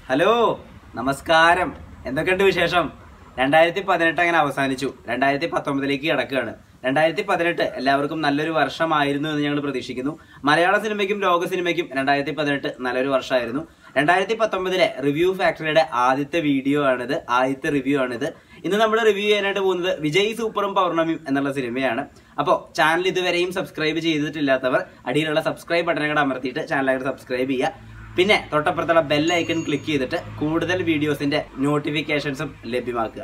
hello നമസ്കാരം എന്തൊക്കെയുണ്ട് വിശേഷം രണ്ടായിരത്തി പതിനെട്ട് അങ്ങനെ അവസാനിച്ചു രണ്ടായിരത്തി പത്തൊമ്പതിലേക്ക് കിടക്കുകയാണ് രണ്ടായിരത്തി പതിനെട്ട് എല്ലാവർക്കും നല്ലൊരു വർഷമായിരുന്നു എന്ന് ഞങ്ങൾ പ്രതീക്ഷിക്കുന്നു മലയാള സിനിമയ്ക്കും ലോക സിനിമയ്ക്കും രണ്ടായിരത്തി പതിനെട്ട് നല്ലൊരു വർഷമായിരുന്നു രണ്ടായിരത്തി പത്തൊമ്പതിലെ റിവ്യൂ ഫാക്ടറിയുടെ ആദ്യത്തെ വീഡിയോ ആണിത് ആദ്യത്തെ റിവ്യൂ ആണിത് ഇന്ന് നമ്മൾ റിവ്യൂ ചെയ്യാനായിട്ട് പോകുന്നത് വിജയ് സൂപ്പറും പൗർണമിയും എന്നുള്ള സിനിമയാണ് അപ്പോൾ ചാനൽ ഇതുവരെയും സബ്സ്ക്രൈബ് ചെയ്തിട്ടില്ലാത്തവർ അടിയിലുള്ള സബ്സ്ക്രൈബ് ബട്ടനുകൾ അമർത്തിയിട്ട് ചാനലായിട്ട് സബ്സ്ക്രൈബ് ചെയ്യുക പിന്നെ തൊട്ടപ്പുറത്തുള്ള ബെൽ ഐക്കൺ ക്ലിക്ക് ചെയ്തിട്ട് കൂടുതൽ വീഡിയോസിന്റെ നോട്ടിഫിക്കേഷൻസും ലഭ്യമാക്കുക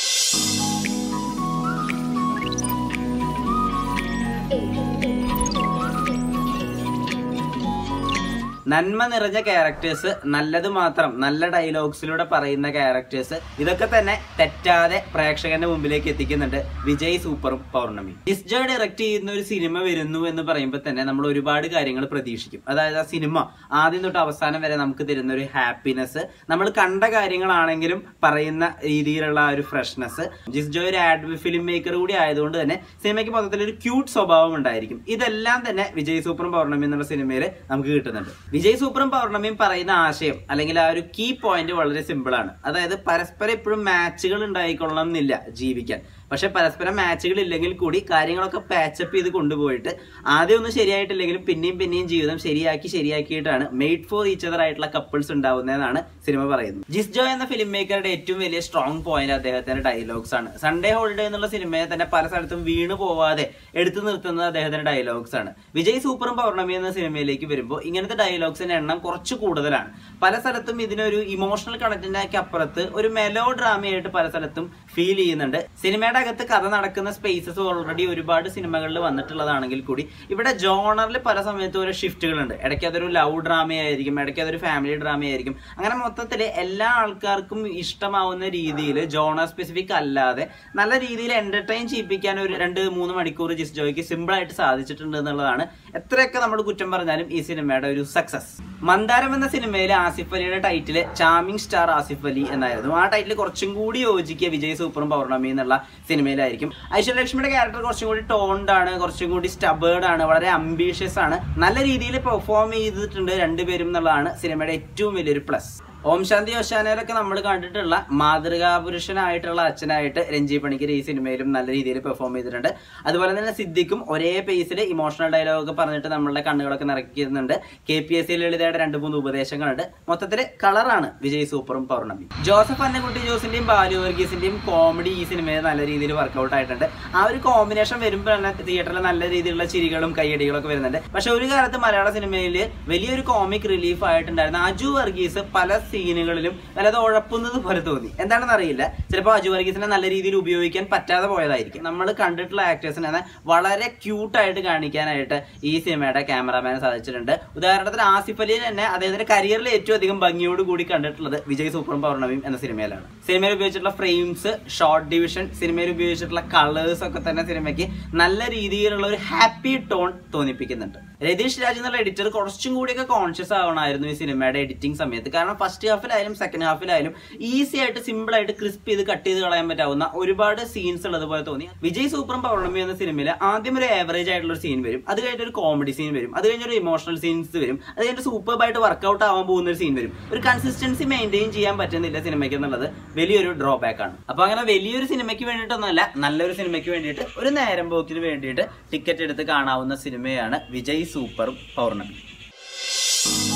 നന്മ നിറഞ്ഞ ക്യാരക്ടേഴ്സ് നല്ലത് മാത്രം നല്ല ഡയലോഗ്സിലൂടെ പറയുന്ന ക്യാരക്ടേഴ്സ് ഇതൊക്കെ തന്നെ തെറ്റാതെ പ്രേക്ഷകന്റെ മുമ്പിലേക്ക് എത്തിക്കുന്നുണ്ട് വിജയ് സൂപ്പറും പൗർണമി ഡിസ്ജോ ഡയറക്ട് ചെയ്യുന്ന ഒരു സിനിമ വരുന്നു എന്ന് പറയുമ്പോൾ തന്നെ നമ്മൾ ഒരുപാട് കാര്യങ്ങൾ പ്രതീക്ഷിക്കും അതായത് ആ സിനിമ ആദ്യം തൊട്ട് അവസാനം വരെ നമുക്ക് തരുന്ന ഒരു ഹാപ്പിനെസ് നമ്മൾ കണ്ട കാര്യങ്ങളാണെങ്കിലും പറയുന്ന രീതിയിലുള്ള ആ ഒരു ഫ്രഷ്നെസ് ജിസ്ജോ ഒരു ആഡ് ഫിലിം മേക്കർ കൂടി ആയതുകൊണ്ട് തന്നെ സിനിമയ്ക്ക് മൊത്തത്തിൽ ഒരു ക്യൂട്ട് സ്വഭാവം ഉണ്ടായിരിക്കും ഇതെല്ലാം തന്നെ വിജയ് സൂപ്പറും പൗർണമി എന്നുള്ള സിനിമയിൽ നമുക്ക് കിട്ടുന്നുണ്ട് വിജയ് സൂപ്പറും പൗർണമിയും പറയുന്ന ആശയം അല്ലെങ്കിൽ ആ ഒരു കീ പോയിന്റ് വളരെ സിമ്പിൾ ആണ് അതായത് പരസ്പരം എപ്പോഴും മാച്ചുകൾ ഉണ്ടായിക്കൊള്ളണം എന്നില്ല ജീവിക്കാൻ പക്ഷെ പരസ്പരം മാച്ചുകൾ ഇല്ലെങ്കിൽ കൂടി കാര്യങ്ങളൊക്കെ പാച്ചപ്പ് ചെയ്ത് കൊണ്ടുപോയിട്ട് ആദ്യം ഒന്നും ശരിയായിട്ടില്ലെങ്കിലും പിന്നെയും പിന്നെയും ജീവിതം ശരിയാക്കി ശരിയാക്കിയിട്ടാണ് മെയ്ഡ് ഫോർ ഈച്ച് അതർ ആയിട്ടുള്ള കപ്പിൾസ് ഉണ്ടാവുന്നതെന്നാണ് സിനിമ പറയുന്നത് ജിസ് ജോ എന്ന ഫിലിം മേക്കറുടെ ഏറ്റവും വലിയ സ്ട്രോങ് പോയിന്റ് അദ്ദേഹത്തിന്റെ ഡയലോഗ്സ് ആണ് സൺഡേ ഹോളിഡേ എന്നുള്ള സിനിമയെ തന്നെ പല സ്ഥലത്തും വീണു പോവാതെ എടുത്തു നിർത്തുന്നത് അദ്ദേഹത്തിന്റെ ഡയലോഗ്സ് ആണ് വിജയ് സൂപ്പറും പൗർണമി എന്ന സിനിമയിലേക്ക് വരുമ്പോൾ ഇങ്ങനത്തെ ഡയലോഗ്സിന്റെ എണ്ണം കുറച്ച് കൂടുതലാണ് പല സ്ഥലത്തും ഇതിനൊരു ഇമോഷണൽ കണക്റ്റിനൊക്കെ അപ്പുറത്ത് ഒരു മെലോ ഡ്രാമയായിട്ട് പല സ്ഥലത്തും ഫീൽ ചെയ്യുന്നുണ്ട് സിനിമയുടെ അകത്ത് കഥ നടക്കുന്ന സ്പേസസ് ഓൾറെഡി ഒരുപാട് സിനിമകളിൽ വന്നിട്ടുള്ളതാണെങ്കിൽ കൂടി ഇവിടെ ജോണറിൽ പല സമയത്തും ഓരോ ഷിഫ്റ്റുകളുണ്ട് ഇടയ്ക്ക് അതൊരു ലവ് ഡ്രാമയായിരിക്കും ഇടയ്ക്ക് അതൊരു ഫാമിലി ഡ്രാമയായിരിക്കും അങ്ങനെ മൊത്തത്തിൽ എല്ലാ ആൾക്കാർക്കും ഇഷ്ടമാവുന്ന രീതിയിൽ ജോണർ സ്പെസിഫിക് അല്ലാതെ നല്ല രീതിയിൽ എന്റർടൈൻ ചെയ്യിപ്പിക്കാൻ ഒരു രണ്ട് മൂന്ന് മണിക്കൂർ ജിസ് ജോയ്ക്ക് സിമ്പിൾ ആയിട്ട് സാധിച്ചിട്ടുണ്ട് എന്നുള്ളതാണ് എത്രയൊക്കെ നമ്മൾ കുറ്റം പറഞ്ഞാലും ഈ സിനിമയുടെ ഒരു സക്സസ് മന്ദാരം എന്ന സിനിമയിൽ ആസിഫ് അലിയുടെ title charming star Asif Ali എന്നായിരുന്നു ആ ടൈറ്റിൽ കുറച്ചും കൂടി യോജിക്കുക വിജയ് സൂപ്പറും പൗർണമി എന്നുള്ള സിനിമയിലായിരിക്കും ഐശ്വര്യലക്ഷ്മിയുടെ ക്യാരക്ടർ കുറച്ചും കൂടി ടോൺഡ് ആണ് കുറച്ചും കൂടി സ്റ്റബേർഡ് ആണ് വളരെ അംബീഷ്യസ് ആണ് നല്ല രീതിയിൽ പെർഫോം ചെയ്തിട്ടുണ്ട് രണ്ടുപേരും എന്നുള്ളതാണ് സിനിമയുടെ ഏറ്റവും വലിയൊരു പ്ലസ് ഓം ശാന്തി ഓശാനയിലൊക്കെ നമ്മൾ കണ്ടിട്ടുള്ള മാതൃകാപുരുഷനായിട്ടുള്ള അച്ഛനായിട്ട് രഞ്ജി പണിക്കർ ഈ സിനിമയിലും നല്ല രീതിയിൽ പെർഫോം ചെയ്തിട്ടുണ്ട് അതുപോലെ തന്നെ സിദ്ദിഖും ഒരേ പേസിൽ ഇമോഷണൽ ഡയലോഗ് പറഞ്ഞിട്ട് നമ്മളുടെ കണ്ണുകളൊക്കെ നിറയ്ക്കുന്നുണ്ട് കെ പി എസ് സി ലളിതയുടെ രണ്ട് മൂന്ന് ഉപദേശങ്ങളുണ്ട് മൊത്തത്തിൽ കളറാണ് വിജയ് സൂപ്പറും പൗർണമി ജോസഫ് അന്നക്കുട്ടി ജോസിന്റെയും ബാലു വർഗീസിന്റെയും കോമഡി ഈ സിനിമയിൽ നല്ല രീതിയിൽ വർക്കൗട്ട് ആയിട്ടുണ്ട് ആ ഒരു കോമ്പിനേഷൻ വരുമ്പോഴാണ് തിയേറ്ററിൽ നല്ല രീതിയിലുള്ള ചിരികളും കയ്യടികളും ഒക്കെ വരുന്നുണ്ട് പക്ഷെ ഒരു കാലത്ത് മലയാള സിനിമയിൽ വലിയൊരു കോമിക് റിലീഫ് ആയിട്ടുണ്ടായിരുന്ന അജു വർഗീസ് പല സീനുകളിലും വല്ലത് ഉഴപ്പുന്നത് പോലെ തോന്നി എന്താണെന്ന് അറിയില്ല ചിലപ്പോൾ അജു വർഗീസിനെ നല്ല രീതിയിൽ ഉപയോഗിക്കാൻ പറ്റാതെ പോയതായിരിക്കും നമ്മൾ കണ്ടിട്ടുള്ള ആക്ടേഴ്സിനെ വളരെ ക്യൂട്ടായിട്ട് കാണിക്കാനായിട്ട് ഈ സിനിമയുടെ ക്യാമറാമാന് സാധിച്ചിട്ടുണ്ട് ഉദാഹരണത്തിന് ആസിഫ് അലി തന്നെ അദ്ദേഹത്തിന്റെ കരിയറിൽ ഏറ്റവും അധികം ഭംഗിയോട് കൂടി കണ്ടിട്ടുള്ളത് വിജയ് സൂപ്പറും പൗർണമിയും എന്ന സിനിമയിലാണ് സിനിമയിൽ ഉപയോഗിച്ചിട്ടുള്ള ഫ്രെയിംസ് ഷോർട്ട് ഡിവിഷൻ സിനിമയിൽ ഉപയോഗിച്ചിട്ടുള്ള കളേഴ്സ് ഒക്കെ തന്നെ സിനിമയ്ക്ക് നല്ല രീതിയിലുള്ള ഒരു ഹാപ്പി ടോൺ തോന്നിപ്പിക്കുന്നുണ്ട് രതീഷ് രാജ് എന്നുള്ള എഡിറ്റർ കുറച്ചും കൂടിയൊക്കെ കോൺഷ്യസ് ആവണമായിരുന്നു ഈ സിനിമയുടെ എഡിറ്റിംഗ് സമയത്ത് കാരണം ഫസ്റ്റ് ഹാഫിലായാലും സെക്കൻഡ് ഹാഫിലായാലും ഈസി ആയിട്ട് സിമ്പിൾ ആയിട്ട് ക്രിസ്പ് ചെയ്ത് കട്ട് ചെയ്ത് കളയാൻ പറ്റാവുന്ന ഒരുപാട് സീൻസ് ഉള്ളതുപോലെ തോന്നി വിജയ് സൂപ്പറും പൗർണമി എന്ന സിനിമയിൽ ആദ്യം ഒരു ആവറേജ് ആയിട്ടുള്ള ഒരു സീൻ വരും അത് കഴിഞ്ഞിട്ട് ഒരു കോമഡി സീൻ വരും അത് കഴിഞ്ഞ് ഒരു ഇമോഷണൽ സീൻസ് വരും അത് കഴിഞ്ഞിട്ട് സൂപ്പർ ആയിട്ട് വർക്കൗട്ട് ആവാൻ പോകുന്ന ഒരു സീൻ വരും ഒരു കൺസിസ്റ്റൻസി മെയിൻറ്റെയിൻ ചെയ്യാൻ പറ്റുന്നില്ല സിനിമയ്ക്ക് എന്നുള്ളത് വലിയൊരു ഡ്രോബാക്ക് ആണ് അപ്പൊ അങ്ങനെ വലിയൊരു സിനിമയ്ക്ക് വേണ്ടിയിട്ടൊന്നുമല്ല നല്ലൊരു സിനിമയ്ക്ക് വേണ്ടിയിട്ട് ഒരു നേരം പോക്കിന് വേണ്ടിയിട്ട് ടിക്കറ്റ് എടുത്ത് കാണാവുന്ന സിനിമയാണ് വിജയ് സൂപ്പറും പൗർണമി